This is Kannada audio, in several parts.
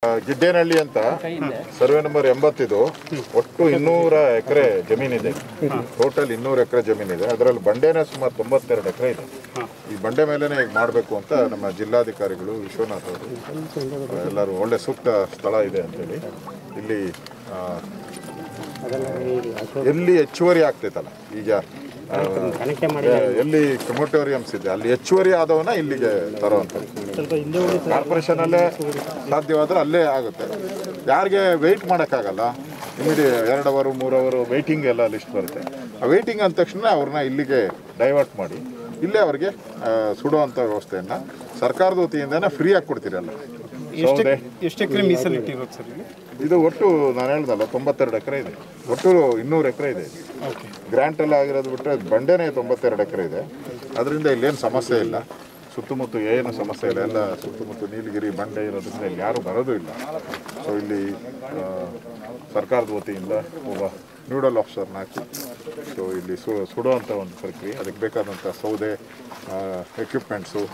ಆ, ಗಿಡ್ಡೇನಹಳ್ಳಿ ಅಂತ ಸರ್ವೆ ನಂಬರ್ ಎಂಬತ್ತಿದು ಒಟ್ಟು ಇನ್ನೂರ ಎಕರೆ ಜಮೀನಿದೆ ಟೋಟಲ್ ಇನ್ನೂರು ಎಕರೆ ಜಮೀನಿದೆ ಅದರಲ್ಲಿ ಬಂಡೆನೇ ಸುಮಾರು ತೊಂಬತ್ತೆರಡು ಎಕರೆ ಇದೆ ಈ ಬಂಡೆ ಮೇಲೆನೆ ಈಗ ಮಾಡಬೇಕು ಅಂತ ನಮ್ಮ ಜಿಲ್ಲಾಧಿಕಾರಿಗಳು ವಿಶ್ವನಾಥ್ ಅವರು ಎಲ್ಲರೂ ಒಳ್ಳೆ ಸೂಕ್ತ ಸ್ಥಳ ಇದೆ ಅಂತೇಳಿ ಇಲ್ಲಿ ಆ, ಎಲ್ಲಿ ಹೆಚ್ಚುವರಿ ಆಗ್ತೈತಲ್ಲ ಈಗ ಆ, ಎಲ್ಲಿ ಕ್ರಮಟೋರಿಯಮ್ಸ್ ಇದೆ ಅಲ್ಲಿ ಹೆಚ್ಚುವರಿ ಆದವನ್ನ ಇಲ್ಲಿಗೆ ತರುವಂಥದ್ದು ಕಾರ್ಪೊರೇಷನ್ ಅಲ್ಲೇ ಸಾಧ್ಯವಾದ್ರೆ ಅಲ್ಲೇ ಆಗುತ್ತೆ ಯಾರಿಗೆ ವೆಯ್ಟ್ ಮಾಡೋಕ್ಕಾಗಲ್ಲ ಇಮಿಡಿ ಎರಡು ಅವರು ಮೂರು ಅವರು ವೆಯ್ಟಿಂಗ್ ಎಲ್ಲ ಲಿಸ್ಟ್ ಬರುತ್ತೆ ಆ ವೆಯ್ಟಿಂಗ್ ಅಂದ ತಕ್ಷಣ ಅವ್ರನ್ನ ಇಲ್ಲಿಗೆ ಡೈವರ್ಟ್ ಮಾಡಿ ಇಲ್ಲೇ ಅವ್ರಿಗೆ ಆ, ಸುಡುವಂಥ ವ್ಯವಸ್ಥೆಯನ್ನು ಸರ್ಕಾರದ ವತಿಯಿಂದನೇ ಫ್ರೀಯಾಗಿ ಕೊಡ್ತೀರಲ್ಲ ಸೌದೆ ಎಷ್ಟು ಎಕರೆ ಮೀಸಲಿಟ್ಟಿರೋದು ಸರ್ ಇಲ್ಲಿ ಇದು ಒಟ್ಟು ನಾನು ಹೇಳ್ದಲ್ಲ ತೊಂಬತ್ತೆರಡು ಎಕರೆ ಇದೆ ಒಟ್ಟು ಇನ್ನೂರು ಎಕರೆ ಇದೆ ಓಕೆ ಗ್ರ್ಯಾಂಟ್ ಎಲ್ಲ ಆಗಿರೋದು ಬಿಟ್ಟರೆ ಬಂಡೆನೇ ತೊಂಬತ್ತೆರಡು ಎಕರೆ ಇದೆ ಅದರಿಂದ ಇಲ್ಲೇನು ಸಮಸ್ಯೆ ಇಲ್ಲ ಸುತ್ತಮುತ್ತ ಏನು ಸಮಸ್ಯೆ ಇಲ್ಲ ಎಲ್ಲ ಸುತ್ತಮುತ್ತ ನೀಲಗಿರಿ ಬಂಡೆ ಇರೋದ್ರಿಂದ ಇಲ್ಲಿ ಯಾರೂ ಬರೋದು ಇಲ್ಲ ಸೊ ಇಲ್ಲಿ ಆ, ಸರ್ಕಾರದ ವತಿಯಿಂದ ಒಬ್ಬ ನ್ಯೂಡಲ್ ಆಫೀಸರ್ನ ಹಾಕಿ ಸೊ ಇಲ್ಲಿ ಸು ಸುಡುವಂಥ ಒಂದು ಪ್ರಕ್ರಿಯೆ ಅದಕ್ಕೆ ಬೇಕಾದಂಥ ಸೌದೆ ಎಕ್ವಿಪ್ಮೆಂಟ್ಸು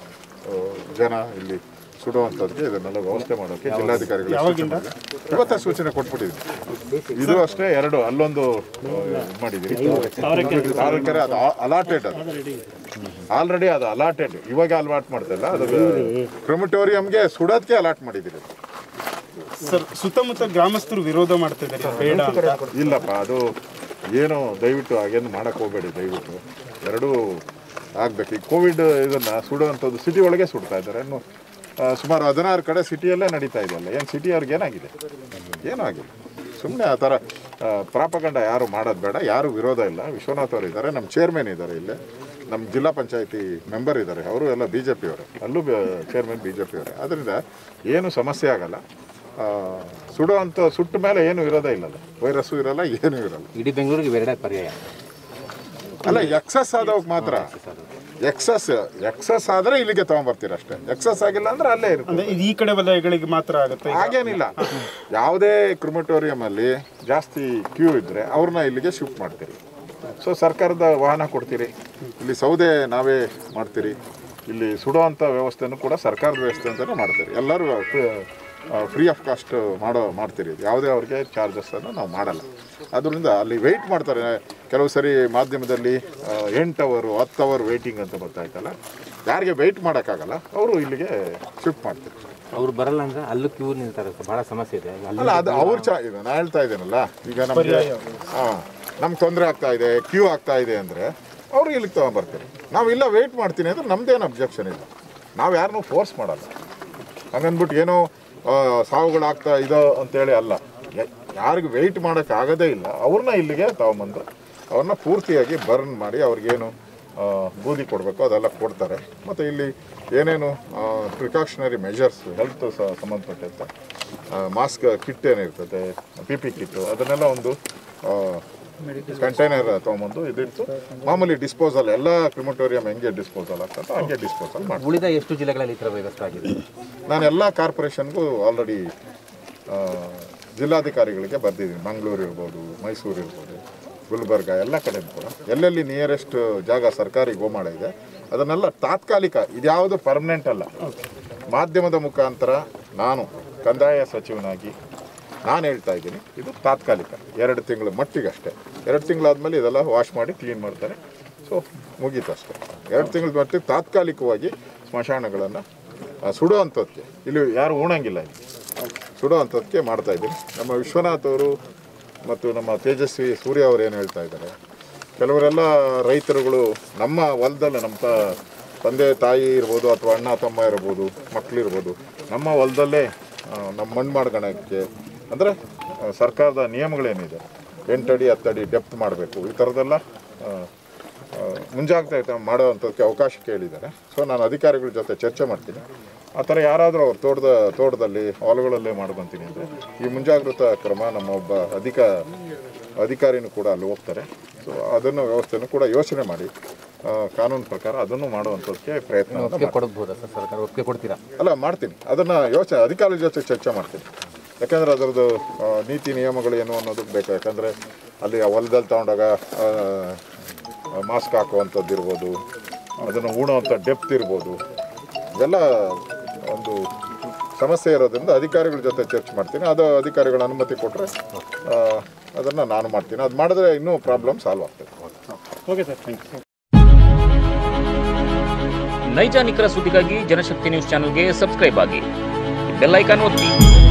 ಜನ ಇಲ್ಲಿ ಸುಡುವಂಥದ್ದಕ್ಕೆ ಇದನ್ನೆಲ್ಲ ವ್ಯವಸ್ಥೆ ಮಾಡೋಕ್ಕೆ ಜಿಲ್ಲಾಧಿಕಾರಿಗಳು ಸೂಚನೆ ಮಾಡಿದ್ದಾರೆ. ಇವತ್ತೇ ಸೂಚನೆ ಕೊಟ್ಬಿಟ್ಟಿದ್ವಿ ಇದು ಅಷ್ಟೇ ಎರಡು ಅಲ್ಲೊಂದು ಆ, ಇದ್ ಮಾಡಿದ್ದೀವಿ ತಾಲೂಕೆರೆ ಅದು ಅಲಾಟೆಡ್ ಅದು ಆಲ್ರೆಡಿ ಅದು ಅಲಾಟೆಡ್ ಇವಾಗ ಅಲಾಟ್ ಮಾಡ್ತಿಲ್ಲ ಅದು ಕ್ರಮಿಟೋರಿಯಂಗೆ ಸುಡೋದಕ್ಕೆ ಅಲಾಟ್ ಮಾಡಿದ್ದೀರಿ ಸರ್ ಸುತ್ತಮುತ್ತ ಗ್ರಾಮಸ್ಥರು ವಿರೋಧ ಮಾಡ್ತಾ ಇದ್ದಾರೆ ಬೇಡ ಅಂತ ಇಲ್ಲಪ್ಪ ಅದು ಏನು ದಯವಿಟ್ಟು ಹಾಗೇನು ಮಾಡಕ್ಕೆ ಹೋಗಬೇಡಿ ದಯವಿಟ್ಟು ಎರಡೂ ಆಗ್ಬೇಕು ಈ ಕೋವಿಡ್ ಇದನ್ನು ಸುಡುವಂಥದ್ದು ಸಿಟಿ ಒಳಗೆ ಸುಡ್ತಾ ಇದ್ದಾರೆ ಇನ್ನು ಆ, ಸುಮಾರು ಹದಿನಾರು ಕಡೆ ಸಿಟಿಯಲ್ಲೇ ನಡೀತಾ ಇದೆಯಲ್ಲ ಏನು ಸಿಟಿಯವ್ರಿಗೆ ಏನಾಗಿದೆ ಏನೂ ಆಗಿಲ್ಲ ಸುಮ್ಮನೆ ಆ ಥರ ಆ, ಪ್ರಾಪಗಂಡ ಯಾರು ಮಾಡೋದು ಬೇಡ ಯಾರು ವಿರೋಧ ಇಲ್ಲ ವಿಶ್ವನಾಥ್ ಅವರು ಇದ್ದಾರೆ ನಮ್ಮ ಚೇರ್ಮನ್ ಇದ್ದಾರೆ ಇಲ್ಲೇ ನಮ್ಮ ಜಿಲ್ಲಾ ಪಂಚಾಯತಿ ಮೆಂಬರ್ ಇದ್ದಾರೆ ಅವರು ಎಲ್ಲ ಬಿ ಜೆ ಪಿಯವರೇ ಅಲ್ಲೂ ಚೇರ್ಮನ್ ಬಿ ಜೆ ಪಿಯವರೇ ಅದರಿಂದ ಏನು ಸಮಸ್ಯೆ ಆಗಲ್ಲ ಆ, ಸುಡುವಂಥ ಸುಟ್ಟ ಮೇಲೆ ಏನು ಇರೋದೇ ಇಲ್ಲಲ್ಲ ವೈರಸ್ಸು ಇರಲ್ಲ ಏನೂ ಇರಲ್ಲ ಇಡೀ ಬೆಂಗಳೂರಿಗೆ ಇವೆರಡೇ ಪರ್ಯಾಯ ಅಲ್ಲ ಎಕ್ಸಸ್ ಆದವಾಗ ಮಾತ್ರ ಎಕ್ಸಸ್ ಎಕ್ಸಸ್ ಆದರೆ ಇಲ್ಲಿಗೆ ತೊಗೊಂಬರ್ತೀರ ಅಷ್ಟೇ ಎಕ್ಸಸ್ ಆಗಿಲ್ಲ ಅಂದ್ರೆ ಅಲ್ಲೇ ಇರುತ್ತೆ ಅಂದ್ರೆ ಇದು ಈ ಕಡೆ ವಲಯಗಳಿಗೆ ಮಾತ್ರ ಆಗುತ್ತೆ ಹಾಗೇನಿಲ್ಲ ಯಾವುದೇ ಕ್ರಿಮಿಟೋರಿಯಂ ಅಲ್ಲಿ ಜಾಸ್ತಿ ಕ್ಯೂ ಇದ್ರೆ ಅವ್ರನ್ನ ಇಲ್ಲಿಗೆ ಶಿಫ್ಟ್ ಮಾಡ್ತೀರಿ ಸೊ ಸರ್ಕಾರದ ವಾಹನ ಕೊಡ್ತೀರಿ ಇಲ್ಲಿ ಸೌದೆ ನಾವೇ ಮಾಡ್ತೀರಿ ಇಲ್ಲಿ ಸುಡುವಂಥ ವ್ಯವಸ್ಥೆನೂ ಕೂಡ ಸರ್ಕಾರದ ವ್ಯವಸ್ಥೆ ಅಂತಲೇ ಮಾಡ್ತೀರಿ ಎಲ್ಲರೂ ಫ್ರೀ ಆಫ್ ಕಾಸ್ಟ್ ಮಾಡೋ ಮಾಡ್ತೀರಿ ಯಾವುದೇ ಅವ್ರಿಗೆ ಚಾರ್ಜಸ್ಸನ್ನು ನಾವು ಮಾಡಲ್ಲ ಅದರಿಂದ ಅಲ್ಲಿ ವೆಯ್ಟ್ ಮಾಡ್ತಾರೆ ಕೆಲವು ಸರಿ ಮಾಧ್ಯಮದಲ್ಲಿ ಆ, ಎಂಟು ಅವರು ಹತ್ತು ಅವರ್ ವೆಯ್ಟಿಂಗ್ ಅಂತ ಬರ್ತಾಯ್ತಲ್ಲ ಯಾರಿಗೆ ವೆಯ್ಟ್ ಮಾಡೋಕ್ಕಾಗಲ್ಲ ಅವರು ಇಲ್ಲಿಗೆ ಶಿಫ್ಟ್ ಮಾಡ್ತಾರೆ ಅವ್ರು ಬರಲ್ಲ ಅಂದ್ರೆ ಅಲ್ಲೂ ಕ್ಯೂ ನಿಲ್ತಾರೆ ಸರ್ ಭಾಳ ಸಮಸ್ಯೆ ಇದೆ ಅಲ್ಲಿ ಅಲ್ಲ ಅದು ಅವ್ರ ಚಾ ಇದು ನಾ ಹೇಳ್ತಾ ಇದ್ದೇನಲ್ಲ ಈಗ ನಮಗೆ ಹಾಂ ನಮ್ಗೆ ತೊಂದರೆ ಆಗ್ತಾ ಇದೆ ಕ್ಯೂ ಆಗ್ತಾ ಇದೆ ಅಂದರೆ ಅವರು ಇಲ್ಲಿಗೆ ತೊಗೊಂಬರ್ತಾರೆ ನಾವು ಇಲ್ಲ ವೆಯ್ಟ್ ಮಾಡ್ತೀನಿ ಅಂದ್ರೆ ನಮ್ದೇನು ಅಬ್ಜೆಕ್ಷನ್ ಇಲ್ಲ ನಾವು ಯಾರನ್ನೂ ಫೋರ್ಸ್ ಮಾಡಲ್ಲ ಹಂಗಂದ್ಬಿಟ್ಟು ಏನೋ ಆ, ಸಾವುಗಳಾಗ್ತಾ ಇದೋ ಅಂತೇಳಿ ಅಲ್ಲ ಯ- ಯಾರಿಗೆ ವೆಯ್ಟ್ ಮಾಡೋಕ್ಕೆ ಆಗೋದೇ ಇಲ್ಲ ಅವ್ರನ್ನ ಇಲ್ಲಿಗೆ ತಗೊಂಬಂದು ಅವ್ರನ್ನ ಪೂರ್ತಿಯಾಗಿ ಬರ್ನ್ ಮಾಡಿ ಅವ್ರಿಗೇನು ಆ, ಬೂದಿ ಕೊಡಬೇಕು ಅದೆಲ್ಲ ಕೊಡ್ತಾರೆ ಮತ್ತು ಇಲ್ಲಿ ಏನೇನು ಪ್ರಿಕಾಷನರಿ ಮೆಷರ್ಸ್ ಹೆಲ್ತ್ ಸಂಬಂಧಪಟ್ಟಂತೆ ಮಾಸ್ಕ್ ಕಿಟ್ ಏನಿರ್ತದೆ ಪಿ ಪಿ ಕಿಟ್ಟು ಅದನ್ನೆಲ್ಲ ಒಂದು ಕಂಟೈನರ್ ತೊಗೊಂಬಂದು ಇದಿಟ್ಟು ಮಾಮೂಲಿ ಡಿಸ್ಪೋಸಲ್ ಎಲ್ಲ ಕ್ರಿಮಿಟೋರಿಯಂ ಹೆಂಗೆ ಡಿಸ್ಪೋಸಲ್ ಆಗ್ತದೆ ಹಂಗೆ ಡಿಸ್ಪೋಸಲ್ ಮಾಡಿ ಉಳಿದ ಎಷ್ಟು ಜಿಲ್ಲೆಗಳಲ್ಲಿ ಈ ಥರ ವ್ಯವಸ್ಥೆ ಆಗಿದೆ ನಾನು ಎಲ್ಲ ಕಾರ್ಪೊರೇಷನ್ಗೂ ಆಲ್ರೆಡಿ ಜಿಲ್ಲಾಧಿಕಾರಿಗಳಿಗೆ ಬರೆದಿದ್ದೀನಿ ಮಂಗಳೂರು ಇರ್ಬೋದು ಮೈಸೂರು ಇರ್ಬೋದು ಗುಲ್ಬರ್ಗ ಎಲ್ಲ ಕಡೆ ಕೂಡ ಎಲ್ಲೆಲ್ಲಿ ನಿಯರೆಸ್ಟ್ ಜಾಗ ಸರ್ಕಾರಿ ಗೋಮಾಳ ಇದೆ ಅದನ್ನೆಲ್ಲ ತಾತ್ಕಾಲಿಕ ಇದ್ಯಾವುದು ಪರ್ಮನೆಂಟ್ ಅಲ್ಲ ಮಾಧ್ಯಮದ ಮುಖಾಂತರ ನಾನು ಕಂದಾಯ ಸಚಿವನಾಗಿ ನಾನು ಹೇಳ್ತಾ ಇದ್ದೀನಿ ಇದು ತಾತ್ಕಾಲಿಕ ಎರಡು ತಿಂಗಳ ಮಟ್ಟಿಗಷ್ಟೇ ಎರಡು ತಿಂಗಳಾದಮೇಲೆ ಇದೆಲ್ಲ ವಾಶ್ ಮಾಡಿ ಕ್ಲೀನ್ ಮಾಡ್ತಾರೆ ಸೊ ಮುಗೀತು ಅಷ್ಟೇ ಎರಡು ತಿಂಗಳ ಮಟ್ಟಿಗೆ ತಾತ್ಕಾಲಿಕವಾಗಿ ಸ್ಮಶಾನಗಳನ್ನು ಸುಡುವಂಥದ್ದಕ್ಕೆ ಇಲ್ಲಿ ಯಾರು ಉಣಂಗಿಲ್ಲ ಇಲ್ಲಿ ಸುಡುವಂಥದ್ದಕ್ಕೆ ಮಾಡ್ತಾ ಇದ್ದೀನಿ ನಮ್ಮ ವಿಶ್ವನಾಥ್ ಅವರು ಮತ್ತು ನಮ್ಮ ತೇಜಸ್ವಿ ಸೂರ್ಯ ಅವರು ಏನು ಹೇಳ್ತಾ ಇದ್ದಾರೆ ಕೆಲವರೆಲ್ಲ ರೈತರುಗಳು ನಮ್ಮ ಹೊಲದಲ್ಲಿ ನಮ್ಮ ತ- ತಂದೆ ತಾಯಿ ಇರ್ಬೋದು ಅಥವಾ ಅಣ್ಣ ತಮ್ಮ ಇರ್ಬೋದು ಮಕ್ಕಳಿರ್ಬೋದು ನಮ್ಮ ಹೊಲದಲ್ಲೇ ಆ, ನಮ್ಮ ಮಣ್ಣು ಮಾಡ್ಕೊಳಕ್ಕೆ ಅಂದರೆ ಸರ್ಕಾರದ ನಿಯಮಗಳೇನಿದೆ ಎಂಟಡಿ ಹತ್ತಡಿ ಡೆಪ್ತ್ ಮಾಡಬೇಕು ಈ ಥರದ್ದೆಲ್ಲ ಆ, ಆ, ಮುಂಜಾಗ್ರತೆ ಮಾಡೋವಂಥದ್ದಕ್ಕೆ ಅವಕಾಶ ಕೇಳಿದ್ದಾರೆ ಸೊ ನಾನು ಅಧಿಕಾರಿಗಳ ಜೊತೆ ಚರ್ಚೆ ಮಾಡ್ತೀನಿ ಆ ಥರ ಯಾರಾದರೂ ಅವ್ರ ತೋಟದ ತೋಟದಲ್ಲಿ ಹೊಲಗಳಲ್ಲೇ ಮಾಡ್ಕೊತೀನಿ ಅಂದರೆ ಈ ಮುಂಜಾಗ್ರತಾ ಕ್ರಮ ನಮ್ಮ ಒಬ್ಬ ಅಧಿಕ ಅಧಿಕಾರಿನೂ ಕೂಡ ಅಲ್ಲಿ ಹೋಗ್ತಾರೆ ಸೊ ಅದನ್ನು ವ್ಯವಸ್ಥೆನೂ ಕೂಡ ಯೋಚನೆ ಮಾಡಿ ಆ, ಕಾನೂನು ಪ್ರಕಾರ ಅದನ್ನು ಮಾಡುವಂಥದ್ದಕ್ಕೆ ಪ್ರಯತ್ನ ಒಪ್ಪಿಗೆ ಕೊಡಬಹುದಾ ಸರ್ ಸರ್ಕಾರ ಒಪ್ಪಿಗೆ ಕೊಡ್ತೀರಾ ಅಲ್ಲ ಮಾಡ್ತೀನಿ ಅದನ್ನು ಯೋಚನೆ ಅಧಿಕಾರಿಗಳ ಜೊತೆ ಚರ್ಚೆ ಮಾಡ್ತೀನಿ ಯಾಕಂದರೆ ಅದರದ್ದು ಆ, ನೀತಿ ನಿಯಮಗಳು ಏನು ಅನ್ನೋದು ಬೇಕು ಯಾಕಂದರೆ ಅಲ್ಲಿ ಆ ಹೊಲದಲ್ಲಿ ತಗೊಂಡಾಗ ಮಾಸ್ಕ್ ಹಾಕುವಂಥದ್ದು ಇರ್ಬೋದು ಅದನ್ನು ಉಣುವಂಥ ಡೆಪ್ತ್ ಇರ್ಬೋದು ಇವೆಲ್ಲ ಒಂದು ಸಮಸ್ಯೆ ಇರೋದ್ರಿಂದ ಅಧಿಕಾರಿಗಳ ಜೊತೆ ಚರ್ಚೆ ಮಾಡ್ತೀನಿ ಅದು ಅಧಿಕಾರಿಗಳ ಅನುಮತಿ ಕೊಟ್ಟರೆ ಅದನ್ನು ನಾನು ಮಾಡ್ತೀನಿ ಅದು ಮಾಡಿದ್ರೆ ಇನ್ನೂ ಪ್ರಾಬ್ಲಮ್ ಸಾಲ್ವ್ ಆಗ್ತದೆ ಓಕೆ ಸರ್ ಥ್ಯಾಂಕ್ ಯು ನೈಜ ನಿಖರ ಸುದ್ದಿಗಾಗಿ ಜನಶಕ್ತಿ ನ್ಯೂಸ್ ಚಾನೆಲ್ಗೆ ಸಬ್ಸ್ಕ್ರೈಬ್ ಆಗಿ ಬೆಲ್ ಐಕಾನ್ ಒತ್ತಿ